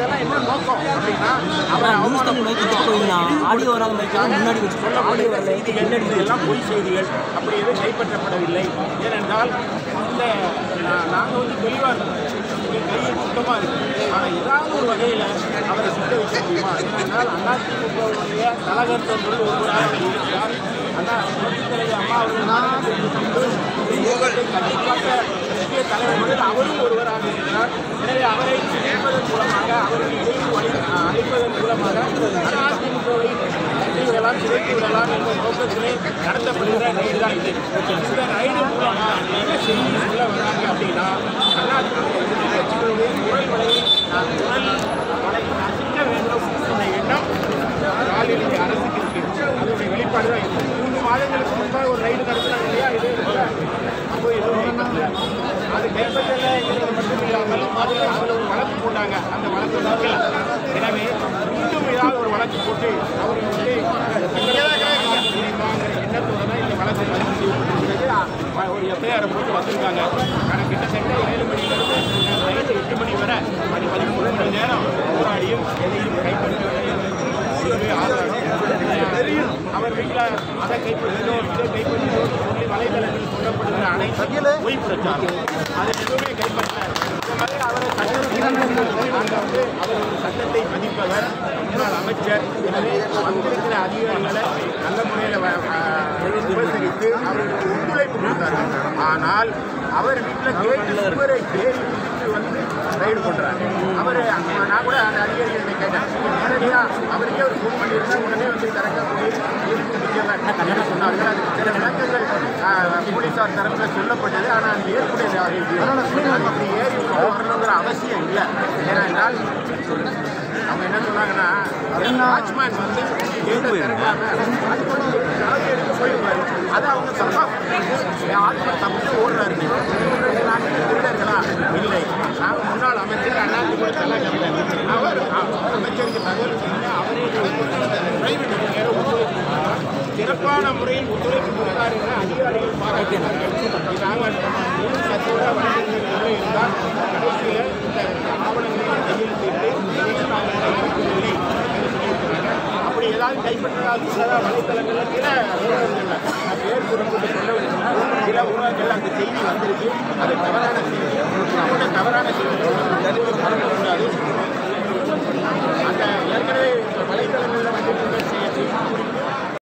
இதெல்லாம் என்ன நோக்கம் அப்படின்னா அவர் நியூஸ் தமிழ் மைக்கு வச்சுட்டு போயிருந்தான் ஆடியோ வராத மைக்கு முன்னாடி வச்சுட்டு ஆடியோ சொல்லப்பட்ட வரல செய்திகள் பின்னாடி இது எல்லாம் பொய் செய்திகள் அப்படி எதுவும் கைப்பற்றப்படவில்லை ஏனென்றால் இந்த நா- நாங்க வந்து தெளிவாக இருக்கோம் எங்கள் கையில் சுத்தமாக இருக்கு ஆனால் ஏதாவது ஒரு வகையில் அவரை சிக்க வைக்க முடியுமா ஏனென்றால் அதிமுகவுடைய கழகத்தர்கள் ஒருவராக இருக்கிறார் அண்ணா புரட்சித் தலைவர் அம்மா அவர்கள் நாடாளுமன்றத்தில் கொண்டு இந்த இயக்கத்தை கட்டிக்காட்ட முக்கிய தலைவர்கள் அவரும் ஒருவராக இருக்கிறார் எனவே அவரை இணைப்பதன் மூலமாக அவருக்கு இணைப்பு வழி அளிப்பதன் மூலமாக அதிமுகவை தட்டி விடலாம் சிதைத்து விடலாம் என்ற நோக்கத்திலே நடத்தப்படுகிற ரைடு தான் இது இந்த ரைடு மூலமாக என்ன செய்தி சொல்ல வராங்க அப்படின்னா அதிமுக எதிர்க்கட்சிகளுடைய குரல் வலையை நான் குரல் வலை நசிக்க வேண்டும் என்ற எண்ணம் ஸ்டாலினுடைய அரசுக்கு இருக்கு அதனுடைய வெளிப்பாடு தான் இது மூன்று மாதங்களுக்கு முன்பாக ஒரு ரைடு நடத்தினாங்க இல்லையா இது அப்போ எதுவும் கைப்பற்றல. அது கைப்பற்றல என்பது மட்டும் இல்லாமல் அதில் ஒரு வழக்கு போட்டாங்க அந்த வழக்கு நிற்கல எனவே மீண்டும் ஏதாவது ஒரு வழக்கு போட்டு அவர்கள் வந்து வாங்குற எண்ணத்தோட தான் இந்த வழக்கு பதிவு செய்யப்பட்டிருக்கிறது அ- ஒரு எஃப்ஐஆர் போட்டு வந்திருக்காங்க ஆனால் கிட்டத்தட்ட ஏழு மணிலிருந்து நைட்டு எட்டு மணி வரை மணி பதிமூணு மணி நேரம் போராடியும் எதையும் கைப்பற்றவில்லை என்பது ஆதாரம் அவர் வீட்டில் அதை கைப்பற்றினோம் இதை கைப்பற்றினோம் சொல்லி வலைதளத்தில் சொல்லப்படுகிற அனைத்து பொய் பிரச்சாரம் அதை எதுவுமே கைப்பற்றல இந்த மாதிரி அவரை சட்டத்தை நாங்கள் வந்து அவர் ஒரு சட்டத்தை மதிப்பவர் முன்னாள் அமைச்சர் எனவே வந்திருக்கிற அதிகாரிகளை நல்ல முறையில் விமர்சரித்து அவர்களுக்கு ஒத்துழைப்பு கொடுத்தார்கள் ஆனால் அவர் வீட்டில் கேட்டு சுவரை ஏறி குதித்து வந்து ரைடு பண்ணுறாரு அவர் நான் கூட அந்த அதிகாரிகளை கேட்டேன் நேரடியாக அவருக்கே ஒரு ஃபோன் பண்ணியிருந்தா உடனே வந்து கரெக்டாக போய் எதுக்கு முக்கியவர் என்ன சொன்னார்கள் அது சில விளக்கங்கள் ஆஹ், போலீசார் தரப்பில் சொல்லப்பட்டது ஆனால் அது ஏற்புடையதாக இல்லை அப்படி ஏறி வரணுங்கிற அவசியம் இல்லை ஏனென்றால் அவங்க என்ன சொன்னாங்கன்னா வாட்ச்மேன் வந்து கேட்டை திறக்காம சாவி எடுத்து போயிருப்பாரு அதை அவங்க தப்பா ஆத்மா தப்பிச்சு ஓடுறாரு நாங்கள் திருடர்களா இல்லை நாங்கள் முன்னாள் அமைச்சர் அண்ணாதிமுக தலைவர் அவர் அமைச்சருக்கு தகவல் சொன்னா அவரே பிரைவேட் நேரம் ஒத்துழைப்பு கொடுத்தார். சிறப்பான முறையில் ஒத்துழைப்பு கொடுத்தார் என அதிகாரிகள் பாராட்டினார்கள் நாங்கள் முழு சத்தோட வழங்கியிருந்தால் கடைசியில் இந்த ஆவணங்களை கையெழுத்திட்டு இதையும் நாங்கள் கைப்பற்றவில்லை என்று சொல்லியிருக்கிறாங்க. அப்படி ஏதாவது கைப்பற்றதால் சில வலைத்தளங்களில் சில ஊடகங்கள்ல நான் பேர் குறிப்பிட்டு சொல்லவில்லை சில ஊடகங்கள் அந்த செய்தி வந்திருக்கு அது தவறான செய்தி கூட தவறான செய்தி